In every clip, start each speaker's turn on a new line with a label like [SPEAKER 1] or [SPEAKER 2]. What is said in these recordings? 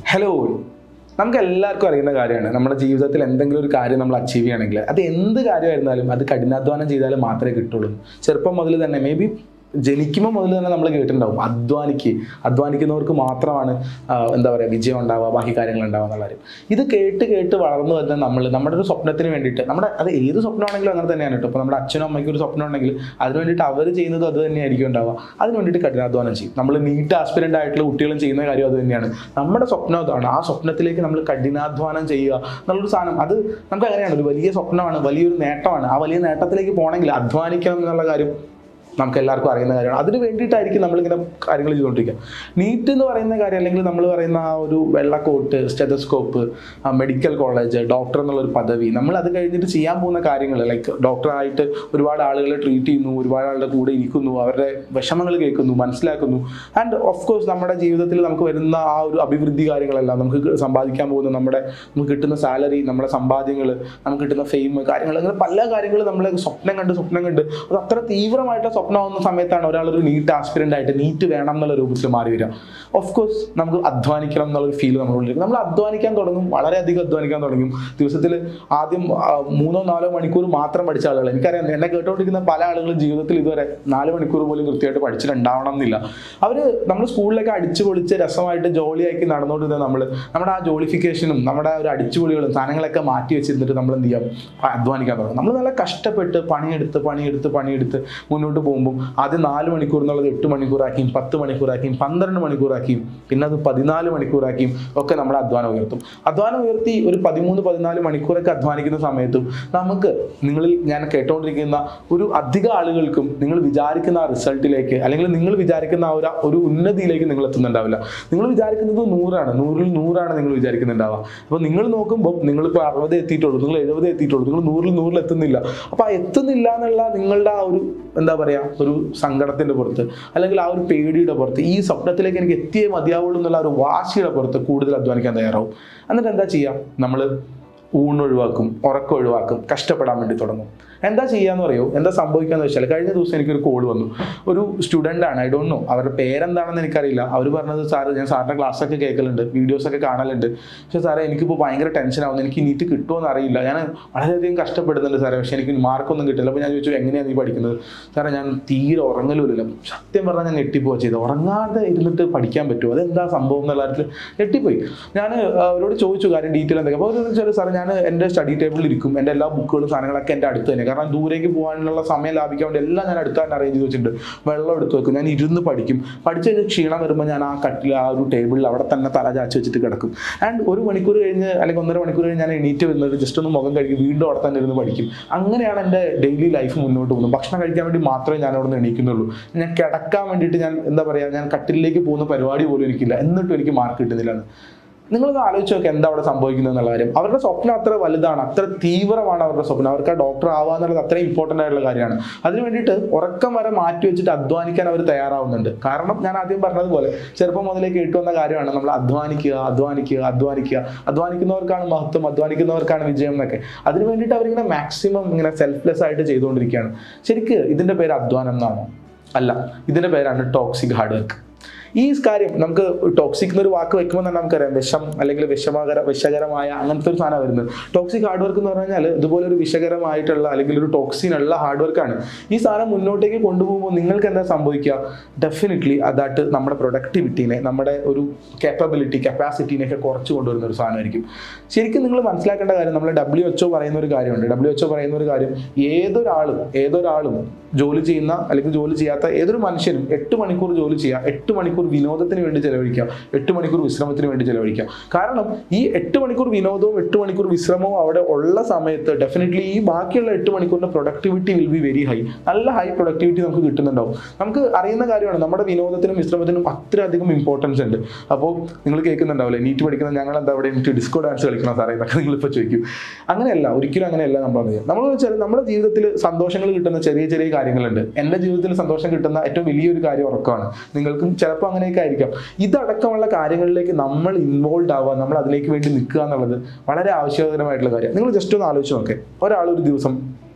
[SPEAKER 1] hello നമുക്ക് എല്ലാവർക്കും അറിയുന്ന കാര്യമാണ് നമ്മുടെ ജീവിതത്തിൽ എന്തെങ്കിലും ഒരു കാര്യം നമ്മൾ അച്ചീവ് ചെയ്യണമെങ്കിൽ അത് എന്ത് കാര്യമായിരുന്നാലും അത് കഠിനാധ്വാനം ചെയ്താൽ മാത്രമേ കിട്ടുള്ളൂ ചെറുപ്പം മുതൽ തന്നെ മേ ബി ജനിക്കുമ്പോൾ മുതൽ തന്നെ നമ്മൾ കേട്ടിട്ടുണ്ടാവും അധ്വാനിക്ക് അധ്വാനിക്കുന്നവർക്ക് മാത്രമാണ് ആ, എന്താ പറയുക വിജയം ഉണ്ടാവുക ബാക്കി കാര്യങ്ങൾ ഉണ്ടാവുക എന്നുള്ള കാര്യം ഇത് കേട്ട് കേട്ട് വളർന്നു വരുന്ന നമ്മൾ നമ്മുടെ ഒരു സ്വപ്നത്തിന് വേണ്ടിയിട്ട് നമ്മുടെ അത് ഏത് സ്വപ്നമാണെങ്കിലും അങ്ങനെ തന്നെയാണ് കേട്ടോ ഇപ്പോൾ നമ്മുടെ അച്ഛനും അമ്മയ്ക്കും ഒരു സ്വപ്നം ഉണ്ടെങ്കിൽ അതിന് വേണ്ടിയിട്ട് അവർ ചെയ്യുന്നത് അത് തന്നെയായിരിക്കും ഉണ്ടാവുക അതിന് വേണ്ടിയിട്ട് കഠിനാധ്വാനം ചെയ്യും നമ്മൾ നീറ്റ് ആസ്പിരൻ്റ് ആയിട്ടുള്ള കുട്ടികളും ചെയ്യുന്ന കാര്യം അത് തന്നെയാണ് നമ്മുടെ സ്വപ്നം അതാണ് ആ സ്വപ്നത്തിലേക്ക് നമ്മൾ കഠിനാധ്വാനം ചെയ്യുക എന്നുള്ളൊരു സാധനം അത് നമുക്ക് അങ്ങനെയാണ് ഒരു വലിയ സ്വപ്നമാണ് വലിയൊരു നേട്ടമാണ് ആ വലിയ നേട്ടത്തിലേക്ക് പോകണമെങ്കിൽ അധ്വാനിക്കണം എന്നുള്ള കാര്യം നമുക്ക് എല്ലാവർക്കും അറിയുന്ന കാര്യമാണ് അതിന് വേണ്ടിയിട്ടായിരിക്കും നമ്മളിങ്ങനെ കാര്യങ്ങൾ ചെയ്തുകൊണ്ടിരിക്കുക നീറ്റ് എന്ന് പറയുന്ന കാര്യം അല്ലെങ്കിൽ നമ്മൾ പറയുന്ന ആ ഒരു വെള്ളക്കോട്ട് സ്റ്റെതസ്കോപ്പ് മെഡിക്കൽ കോളേജ് ഡോക്ടർ എന്നുള്ള ഒരു പദവി നമ്മൾ അത് കഴിഞ്ഞിട്ട് ചെയ്യാൻ പോകുന്ന കാര്യങ്ങൾ ലൈക്ക് ഡോക്ടറായിട്ട് ഒരുപാട് ആളുകളെ ട്രീറ്റ് ചെയ്യുന്നു ഒരുപാട് ആളുടെ കൂടെ ഇരിക്കുന്നു അവരുടെ വിഷമങ്ങൾ കേൾക്കുന്നു മനസ്സിലാക്കുന്നു ആൻഡ് ഓഫ് കോഴ്സ് നമ്മുടെ ജീവിതത്തിൽ നമുക്ക് വരുന്ന ആ ഒരു അഭിവൃദ്ധി കാര്യങ്ങളെല്ലാം നമുക്ക് സമ്പാദിക്കാൻ പോകുന്ന നമ്മുടെ നമുക്ക് കിട്ടുന്ന സാലറി നമ്മുടെ സമ്പാദ്യങ്ങൾ നമുക്ക് കിട്ടുന്ന ഫെയിം കാര്യങ്ങൾ അങ്ങനെ പല കാര്യങ്ങളും നമ്മൾ സ്വപ്നം കണ്ട് സ്വപ്നം കണ്ട് അത് അത്ര തീവ്രമായിട്ട് സ്വപ്നമാവുന്ന സമയത്താണ് ഒരാൾ ഒരു നീറ്റ് ആസ്പിരൻ്റ് ആയിട്ട് നീറ്റ് വേണം എന്നുള്ള രൂപത്തിൽ മാറി വരിക ഓഫ് കോഴ്സ് നമുക്ക് അധ്വാനിക്കണം എന്നുള്ള ഫീൽ നമ്മളുള്ളിൽ നമ്മൾ അധ്വാനിക്കാൻ തുടങ്ങും വളരെയധികം അധ്വാനിക്കാൻ തുടങ്ങും ദിവസത്തിൽ ആദ്യം ആ, മൂന്നോ നാലോ മണിക്കൂർ മാത്രം പഠിച്ച ആളുകൾ എനിക്കറിയാം എന്നെ കേട്ടോണ്ടിരിക്കുന്ന പല ആളുകളും ജീവിതത്തിൽ ഇതുവരെ നാല് മണിക്കൂർ പോലും കൃത്യമായിട്ട് പഠിച്ചിട്ടുണ്ടാവണം എന്നില്ല അവർ നമ്മൾ സ്കൂളിലൊക്കെ അടിച്ചു പൊളിച്ച് രസമായിട്ട് ജോളിയാക്കി നടന്നുകൊണ്ടിരുന്ന നമ്മൾ നമ്മുടെ ആ ജോളിഫിക്കേഷനും നമ്മുടെ ആ ഒരു അടിച്ചുപൊളികളും സാധനങ്ങളൊക്കെ മാറ്റി വെച്ചിരുന്നിട്ട് നമ്മൾ എന്ത് ചെയ്യാം ആ, അധ്വാനിക്കാൻ തുടങ്ങും നമ്മൾ നല്ല കഷ്ടപ്പെട്ട് പണിയെടുത്ത് പണിയെടുത്ത് പണിയെടുത്ത് മുന്നോട്ട് പോകുമ്പോൾ ആദ്യം നാല് മണിക്കൂർ എന്നുള്ളത് എട്ട് മണിക്കൂറാക്കിയും പത്ത് മണിക്കൂറാക്കിയും പന്ത്രണ്ട് മണിക്കൂറാക്കിയും പിന്നെ അത് പതിനാല് മണിക്കൂറാക്കിയും ഒക്കെ നമ്മുടെ അധ്വാനം ഉയർത്തും അധ്വാനം ഉയർത്തി ഒരു പതിമൂന്ന് പതിനാല് മണിക്കൂറൊക്കെ അധ്വാനിക്കുന്ന സമയത്തും നമുക്ക് നിങ്ങളിൽ ഞാൻ കേട്ടോണ്ടിരിക്കുന്ന ഒരു അധിക ആളുകൾക്കും നിങ്ങൾ വിചാരിക്കുന്ന ആ റിസൾട്ടിലേക്ക് അല്ലെങ്കിൽ നിങ്ങൾ വിചാരിക്കുന്ന ആ ഒരു ഒരു ഉന്നതിയിലേക്ക് നിങ്ങൾ എത്തുന്നുണ്ടാവില്ല നിങ്ങൾ വിചാരിക്കുന്നത് നൂറാണ് നൂറിൽ നൂറാണ് നിങ്ങൾ വിചാരിക്കുന്നുണ്ടാവുക അപ്പോൾ നിങ്ങൾ നോക്കുമ്പോൾ നിങ്ങളിപ്പോൾ അറുപത് എത്തിയിട്ടുള്ളൂ നിങ്ങൾ എഴുപത് എത്തിയിട്ടുള്ളൂ നിങ്ങൾ നൂറിൽ നൂറിൽ എത്തുന്നില്ല അപ്പോൾ ആ എത്തുന്നില്ല എന്നുള്ള നിങ്ങളുടെ ആ ഒരു എന്താ പറയുക ഒരു സങ്കടത്തിൻ്റെ പുറത്ത് അല്ലെങ്കിൽ ആ ഒരു പേടിയുടെ പുറത്ത് ഈ സ്വപ്നത്തിലേക്ക് എനിക്ക് എത്തിയേ മതിയാവുള്ളൂ എന്നുള്ള ആ ഒരു വാശിയുടെ പുറത്ത് കൂടുതൽ അധ്വാനിക്കാൻ തയ്യാറാവും എന്നിട്ട് എന്താ ചെയ്യുക നമ്മൾ ഊണൊഴിവാക്കും ഉറക്കം ഒഴിവാക്കും കഷ്ടപ്പെടാൻ വേണ്ടി തുടങ്ങും എന്താ ചെയ്യാന്ന് പറയോ എന്താ സംഭവിക്കാന്ന് വെച്ചാൽ കഴിഞ്ഞ ദിവസം എനിക്കൊരു കോൾ വന്നു ഒരു സ്റ്റുഡൻ്റ് ആണ് ഐ ഡോണ്ട് നോ അവരുടെ പേരെന്താണെന്ന് എനിക്കറിയില്ല അവർ പറഞ്ഞത് സാറ് ഞാൻ സാറിൻ്റെ ക്ലാസ്സൊക്കെ കേൾക്കലുണ്ട് വീഡിയോസൊക്കെ കാണലുണ്ട് പക്ഷേ സാറേ എനിക്കിപ്പോൾ ഭയങ്കര ടെൻഷൻ ആവുന്നു എനിക്ക് നീറ്റ് കിട്ടുമോ എന്ന് അറിയില്ല ഞാൻ വളരെയധികം കഷ്ടപ്പെടുന്നുണ്ട് സാറേ പക്ഷേ എനിക്ക് മാർക്കൊന്നും കിട്ടില്ല അപ്പോൾ ഞാൻ ചോദിച്ചു എങ്ങനെയാണ് നീ പഠിക്കുന്നത് സാറേ ഞാൻ തീരെ ഉറങ്ങലുമില്ല സത്യം പറഞ്ഞാൽ ഞാൻ ഞെട്ടിപ്പോവാ ചെയ്തത് ഉറങ്ങാതെ ഇരുന്നിട്ട് പഠിക്കാൻ പറ്റുമോ അതെന്താ സംഭവം എന്നുള്ള കാര്യത്തിൽ ഞെട്ടിപ്പോയി ഞാൻ അവരോട് ചോദിച്ചു കാര്യം ഡീറ്റെയിൽ എന്തൊക്കെ അപ്പോൾ അവരോട് വെച്ചാൽ സാറേ ഞാൻ എൻ്റെ സ്റ്റഡി ടേബിളിൽ ഇരിക്കും എൻ്റെ എല്ലാ ബുക്കുകളും സാധനങ്ങളൊക്കെ എൻ്റെ അടുത്ത് തന്നെ കാരണം ദൂരേക്ക് പോകാനുള്ള സമയം ലാഭിക്കാൻ വേണ്ടി എല്ലാം ഞാൻ അടുത്ത് തന്നെ അറേഞ്ച് ചെയ്ത് വെച്ചിട്ടുണ്ട് വെള്ളം എടുത്ത് വെക്കും ഞാൻ ഇരുന്ന് പഠിക്കും പഠിച്ച് കഴിഞ്ഞ് ക്ഷീണം വരുമ്പോൾ ഞാൻ ആ കട്ടിൽ ആ ഒരു ടേബിളിൽ അവിടെ തന്നെ തല ചാച്ച് വെച്ചിട്ട് കിടക്കും ആൻഡ് ഒരു മണിക്കൂർ കഴിഞ്ഞ് അല്ലെങ്കിൽ ഒന്നര മണിക്കൂർ കഴിഞ്ഞ് ഞാൻ എണീറ്റ് വരുന്നത് ജസ്റ്റ് ഒന്ന് മുഖം കഴുകി വീണ്ടും അവിടെ തന്നെ ഇരുന്ന് പഠിക്കും അങ്ങനെയാണ് എൻ്റെ ഡെയിലി ലൈഫ് മുന്നോട്ട് പോകുന്നത് ഭക്ഷണം കഴിക്കാൻ വേണ്ടി മാത്രമേ ഞാൻ അവിടെ നിന്ന് എണീക്കുന്നുള്ളൂ ഞാൻ കിടക്കാൻ വേണ്ടിയിട്ട് ഞാൻ എന്താ പറയുക ഞാൻ കട്ടിലേക്ക് പോകുന്ന പരിപാടി പോലും എനിക്കില്ല എന്നിട്ടും എനിക്ക് മാർക്ക് കിട്ടുന്നില്ല നിങ്ങളത് ആലോചിച്ച് നോക്കുക എന്താ അവിടെ സംഭവിക്കുന്നത് എന്നുള്ള കാര്യം അവരുടെ സ്വപ്നം അത്ര വലുതാണ് അത്ര തീവ്രമാണ് അവരുടെ സ്വപ്നം അവർക്ക് ആ ഡോക്ടർ ആവുക എന്നുള്ളത് അത്ര ഇമ്പോർട്ടൻ്റ് ആയിട്ടുള്ള കാര്യമാണ് അതിന് വേണ്ടിയിട്ട് ഉറക്കം വരെ മാറ്റി വെച്ചിട്ട് അധ്വാനിക്കാൻ അവർ തയ്യാറാവുന്നുണ്ട് കാരണം ഞാൻ ആദ്യം പറഞ്ഞതുപോലെ ചെറുപ്പം മുതലേ കേട്ടു വന്ന കാര്യമാണ് നമ്മൾ അധ്വാനിക്കുക അധ്വാനിക്കുക അധ്വാനിക്കുക അധ്വാനിക്കുന്നവർക്കാണ് മഹത്വം അധ്വാനിക്കുന്നവർക്കാണ് വിജയം എന്നൊക്കെ അതിന് വേണ്ടിയിട്ട് അവരിങ്ങനെ മാക്സിമം ഇങ്ങനെ സെൽഫ്ലെസ് ആയിട്ട് ചെയ്തുകൊണ്ടിരിക്കുകയാണ് ശരിക്ക് ഇതിന്റെ പേര് അധ്വാനം എന്നാണോ അല്ല ഇതിന്റെ പേരാണ് ടോക്സിക് ഹാർഡ് വർക്ക് ഈ കാര്യം നമുക്ക് ടോക്സിക് എന്നൊരു വാക്ക് വെക്കുമ്പോൾ തന്നെ നമുക്കറിയാം വിഷം അല്ലെങ്കിൽ വിഷമകര വിഷകരമായ അങ്ങനത്തെ ഒരു സാധനം വരുന്നത് ടോക്സിക് ഹാർഡ് വർക്ക് എന്ന് പറഞ്ഞു കഴിഞ്ഞാൽ ഇതുപോലെ ഒരു വിഷകരമായിട്ടുള്ള അല്ലെങ്കിൽ ഒരു ടോക്സിൻ ഉള്ള ഹാർഡ് വർക്കാണ് ഈ സാധനം മുന്നോട്ടേക്ക് കൊണ്ടുപോകുമ്പോൾ നിങ്ങൾക്ക് എന്താ സംഭവിക്കുക ഡെഫിനറ്റ്ലി അതായിട്ട് നമ്മുടെ പ്രൊഡക്ടിവിറ്റീനെ നമ്മുടെ ഒരു കേപ്പബിലിറ്റി കപ്പാസിറ്റീനെ ഒക്കെ കുറച്ച് കൊണ്ടുവരുന്ന ഒരു സാധനമായിരിക്കും ശരിക്കും നിങ്ങൾ മനസ്സിലാക്കേണ്ട കാര്യം നമ്മൾ ഡബ്ല്യു എച്ച് പറയുന്ന ഒരു കാര്യമുണ്ട് ഡബ്ല്യു എച്ച് പറയുന്ന ഒരു കാര്യം ഏതൊരാളും ഏതൊരാളും ജോലി ചെയ്യുന്ന അല്ലെങ്കിൽ ജോലി ചെയ്യാത്ത ഏതൊരു മനുഷ്യനും എട്ട് മണിക്കൂർ ജോലി ചെയ്യുക എട്ട് മണിക്കൂർ വിനോദത്തിന് വേണ്ടി ചെലവഴിക്കുക എട്ട് മണിക്കൂർ വിശ്രമത്തിന് വേണ്ടി ചെലവഴിക്കുക കാരണം ഈ എട്ട് മണിക്കൂർ വിനോദവും എട്ട് മണിക്കൂർ വിശ്രമവും അവിടെ ഉള്ള സമയത്ത് ഡെഫിനറ്റ്ലി ഈ ബാക്കിയുള്ള എട്ട് മണിക്കൂറിന്റെ productivity will be very high നല്ല ഹൈ പ്രൊഡക്ടിവിറ്റി നമുക്ക് കിട്ടുന്നുണ്ടാവും നമുക്ക് അറിയുന്ന കാര്യമാണ് നമ്മുടെ വിനോദത്തിനും വിശ്രമത്തിനും അത്രയധികം ഇമ്പോർട്ടൻസ് ഉണ്ട് അപ്പോൾ നിങ്ങൾ കേൾക്കുന്നുണ്ടാവില്ലേ നീറ്റ് പഠിക്കുന്ന ഞങ്ങൾ എന്താ അവിടെ എനിക്ക് ഡിസ്കോ ഡാൻസ് കളിക്കണം സാറേ എന്നൊക്കെ നിങ്ങളിപ്പോൾ ചോദിക്കും അങ്ങനെയല്ല ഒരിക്കലും അങ്ങനെയല്ല നമ്മൾ പറയുന്നത് നമ്മൾ വെച്ചാൽ നമ്മുടെ ജീവിതത്തിൽ സന്തോഷങ്ങൾ കിട്ടുന്ന ചെറിയ ചെറിയ കാര്യങ്ങളുണ്ട് എൻ്റെ ജീവിതത്തിൽ സന്തോഷം കിട്ടുന്ന ഏറ്റവും വലിയൊരു കാര്യം ഉറക്കമാണ് നിങ്ങൾക്കും ചിലപ്പോൾ അങ്ങനെയൊക്കെ ആയിരിക്കാം ഇതടക്കമുള്ള കാര്യങ്ങളിലേക്ക് നമ്മൾ ഇൻവോൾവ് ആവുക നമ്മൾ അതിലേക്ക് വേണ്ടി നിൽക്കുക എന്നുള്ളത് വളരെ ആവശ്യകരമായിട്ടുള്ള കാര്യം നിങ്ങൾ ജസ്റ്റ് ഒന്ന് ആലോചിച്ച് നോക്കേ ഒരാൾ ഒരു ദിവസം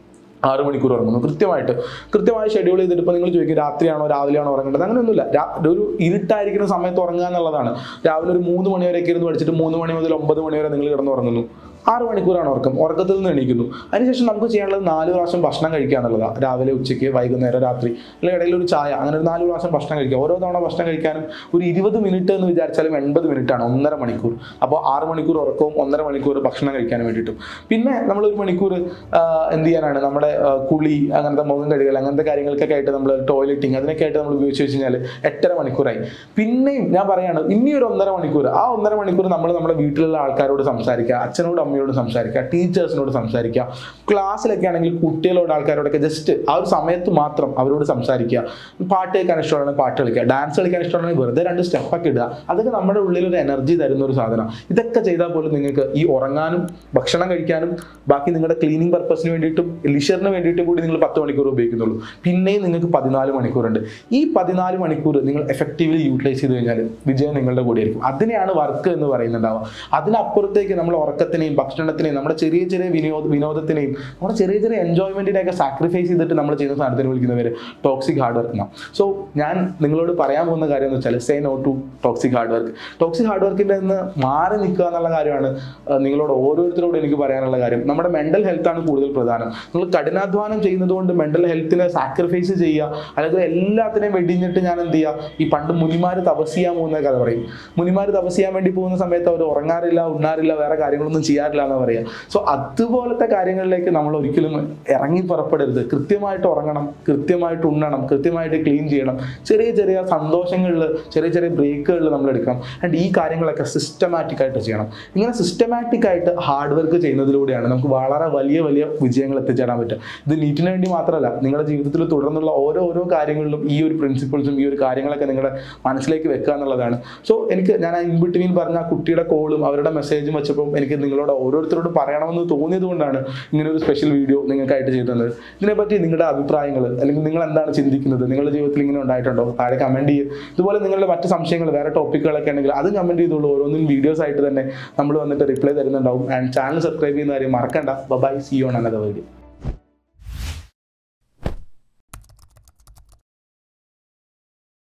[SPEAKER 1] ആറ് മണിക്കൂർ ഉറങ്ങുന്നു കൃത്യമായിട്ട് കൃത്യമായി ഷെഡ്യൂൾ ചെയ്തിട്ട് ഇപ്പോൾ നിങ്ങൾ ചോദിക്കും രാത്രിയാണോ രാവിലെയാണോ ഉറങ്ങേണ്ടത് അങ്ങനെയൊന്നുമില്ല രാ- ഒരു ഇരുട്ടായിരിക്കുന്ന സമയത്ത് ഉറങ്ങുക എന്നുള്ളതാണ് രാവിലെ ഒരു മൂന്ന് മണി വരെയൊക്കെ ഇരുന്ന് പഠിച്ചിട്ട് മൂന്ന് മണി മുതൽ ഒമ്പത് മണി വരെ നിങ്ങൾ കിടന്ന് ഉറങ്ങുന്നു ആറ് മണിക്കൂറാണ് ഉറക്കം ഉറക്കത്തിൽ നിന്ന് എണീക്കുന്നു അതിനുശേഷം നമുക്ക് ചെയ്യാനുള്ളത് നാല് പ്രാവശ്യം ഭക്ഷണം കഴിക്കുക എന്നുള്ളതാണ് രാവിലെ ഉച്ചയ്ക്ക് വൈകുന്നേരം രാത്രി അല്ലെങ്കിൽ ഇടയിൽ ഒരു ചായ അങ്ങനെ ഒരു നാല് പ്രാവശ്യം ഭക്ഷണം കഴിക്കുക ഓരോ തവണ ഭക്ഷണം കഴിക്കാനും ഒരു ഇരുപത് മിനിറ്റ് എന്ന് വിചാരിച്ചാലും എൺപത് മിനിറ്റ് ആണ് ഒന്നര മണിക്കൂർ അപ്പോൾ ആറ് മണിക്കൂർ ഉറക്കവും ഒന്നര മണിക്കൂർ ഭക്ഷണം കഴിക്കാനും വേണ്ടിയിട്ടും പിന്നെ നമ്മൾ ഒരു മണിക്കൂർ ആ, എന്ത് ചെയ്യാനാണ് നമ്മുടെ ആ, കുളി അങ്ങനത്തെ മുഖം കഴുകൽ അങ്ങനത്തെ കാര്യങ്ങൾക്കൊക്കെ ആയിട്ട് നമ്മൾ ടോയ്ലറ്റിങ് അതിനൊക്കെ ആയിട്ട് നമ്മൾ ഉപയോഗിച്ച് വെച്ച് കഴിഞ്ഞാൽ എട്ടര മണിക്കൂറായി പിന്നെയും ഞാൻ പറയാണ് ഇനി ഒരു ഒന്നര മണിക്കൂർ ആ ഒന്നര മണിക്കൂർ നമ്മൾ നമ്മുടെ വീട്ടിലുള്ള ആൾക്കാരോട് സംസാരിക്കുക അച്ഛനോട് അമ്മയോട് സംസാരിക്കുക ടീച്ചേഴ്സിനോട് സംസാരിക്കുക ക്ലാസ്സിലൊക്കെ ആണെങ്കിൽ കുട്ടികളോട് ആൾക്കാരോടൊക്കെ ജസ്റ്റ് ആ ഒരു സമയത്ത് മാത്രം അവരോട് സംസാരിക്കുക പാട്ട് കേൾക്കാൻ ഇഷ്ടമാണെങ്കിൽ പാട്ട് കളിക്കുക ഡാൻസ് കളിക്കാൻ ഇഷ്ടമാണെങ്കിൽ വെറുതെ രണ്ട് സ്റ്റെപ്പൊക്കെ ഇടുക അതൊക്കെ നമ്മുടെ ഉള്ളിൽ ഒരു എനർജി തരുന്ന ഒരു സാധനം ഇതൊക്കെ ചെയ്താൽ പോലും നിങ്ങൾക്ക് ഈ ഉറങ്ങാനും ഭക്ഷണം കഴിക്കാനും ബാക്കി നിങ്ങളുടെ ക്ലീനിങ് പർപ്പസിന് വേണ്ടിയിട്ടും ലിഷറിന് വേണ്ടിയിട്ടും കൂടി നിങ്ങൾ പത്ത് മണിക്കൂർ ഉപയോഗിക്കുന്നുള്ളൂ പിന്നെയും നിങ്ങൾക്ക് പതിനാല് മണിക്കൂറുണ്ട് ഈ പതിനാല് മണിക്കൂർ നിങ്ങൾ എഫക്റ്റീവ്ലി യൂട്ടിലൈസ് ചെയ്ത് കഴിഞ്ഞാൽ വിജയം നിങ്ങളുടെ കൂടെയായിരിക്കും അതിനെയാണ് വർക്ക് എന്ന് പറയുന്നുണ്ടാവുക അതിനപ്പുറത്തേക്ക് നമ്മൾ ഉറക്കത്തിനെയും ഭക്ഷണത്തിനെയും നമ്മുടെ ചെറിയ ചെറിയ വിനോദ വിനോദത്തിനെയും നമ്മുടെ ചെറിയ ചെറിയ എൻജോയ്മെന്റിനെയൊക്കെ സാക്രിഫൈസ് ചെയ്തിട്ട് നമ്മൾ ചെയ്യുന്ന സാധനത്തിന് വിളിക്കുന്നവർ ടോക്സിക് ഹാർഡ് വർക്ക് എന്നാണ് സോ ഞാൻ നിങ്ങളോട് പറയാൻ പോകുന്ന കാര്യം എന്ന് വെച്ചാൽ say no to toxic hard work toxic hard വർക്കിൻ്റെ നിന്ന് മാറി നിൽക്കുക എന്നുള്ള കാര്യമാണ് ആ, നിങ്ങളോട് ഓരോരുത്തരോടും എനിക്ക് പറയാനുള്ള കാര്യം നമ്മുടെ മെന്റൽ ഹെൽത്ത് ആണ് കൂടുതൽ പ്രധാനം നിങ്ങൾ കഠിനാധ്വാനം ചെയ്യുന്നത് കൊണ്ട് മെന്റൽ ഹെൽത്തിനെ സാക്രിഫൈസ് ചെയ്യുക അല്ലെങ്കിൽ എല്ലാത്തിനെയും വെടിഞ്ഞിട്ട് ഞാൻ എന്ത് ചെയ്യുക ഈ പണ്ട് മുനിമാർ തപസ് ചെയ്യാൻ പോകുന്ന കഥ പറയും മുനിമാർ തപസ് ചെയ്യാൻ വേണ്ടി പോകുന്ന സമയത്ത് അവർ ഉറങ്ങാറില്ല ഉണ്ണാറില്ല വേറെ കാര്യങ്ങളൊന്നും ചെയ്യാറില്ല എന്ന് പറയുക സോ അതുപോലത്തെ കാര്യങ്ങളിലേക്ക് നമ്മൾ ഒരിക്കലും ഇറങ്ങി പുറപ്പെടരുത് കൃത്യമായിട്ട് ഉറങ്ങണം കൃത്യമായിട്ട് ഉണ്ണണം കൃത്യമായിട്ട് ക്ലീൻ ചെയ്യണം ചെറിയ ചെറിയ സന്തോഷങ്ങളിൽ ചെറിയ ചെറിയ ബ്രേക്കുകളിൽ നമ്മൾ എടുക്കണം ആൻഡ് ഈ കാര്യങ്ങളൊക്കെ സിസ്റ്റമാറ്റിക് ആയിട്ട് ചെയ്യണം ഇങ്ങനെ സിസ്റ്റമാറ്റിക് ആയിട്ട് ഹാർഡ് വർക്ക് ചെയ്യുന്നതിലൂടെയാണ് നമുക്ക് വളരെ വലിയ വലിയ വിജയങ്ങൾ എത്തിച്ചേരാൻ പറ്റുക ഇത് നീറ്റിന് വേണ്ടി മാത്രമല്ല നിങ്ങളുടെ ജീവിതത്തിൽ തുടർന്നുള്ള ഓരോ ഓരോ കാര്യങ്ങളിലും ഈ ഒരു പ്രിൻസിപ്പിൾസും ഈ ഒരു കാര്യങ്ങളൊക്കെ നിങ്ങളുടെ മനസ്സിലേക്ക് വെക്കുക എന്നുള്ളതാണ് സോ എനിക്ക് ഞാൻ ആ ഇൻ ബിറ്റ്വീൻ പറഞ്ഞ ആ കുട്ടിയുടെ കോളും അവരുടെ മെസ്സേജും വെച്ചപ്പോൾ എനിക്ക് നിങ്ങളോട് ഓരോരുത്തരോട് പറയണമെന്ന് തോന്നിയത് കൊണ്ടാണ് ഇങ്ങനെ ഒരു സ്പെഷ്യൽ വീഡിയോ നിങ്ങൾക്കായിട്ട് ചെയ്തു തന്നത് ഇതിനെപ്പറ്റി നിങ്ങളുടെ അഭിപ്രായങ്ങൾ അല്ലെങ്കിൽ നിങ്ങൾ എന്താണ് ചിന്തിക്കുന്നത് നിങ്ങളുടെ ജീവിതത്തിൽ ഇങ്ങനെ ഉണ്ടായിട്ടുണ്ടോ താഴെ കമന്റ് ചെയ്യുക ഇതുപോലെ നിങ്ങളുടെ മറ്റ് സംശയങ്ങൾ വേറെ ടോപ്പിക്കുകളൊക്കെ ഉണ്ടെങ്കിൽ അത് കമന്റ് ചെയ്തോളൂ ഓരോന്നും വീഡിയോസ് ആയിട്ട് തന്നെ നമ്മൾ വന്നിട്ട് റിപ്ലൈ തരുന്നുണ്ടാവും ആൻഡ് ചാനൽ സബ്സ്ക്രൈബ് ചെയ്യുന്ന കാര്യം മറക്കണ്ട bye see on another video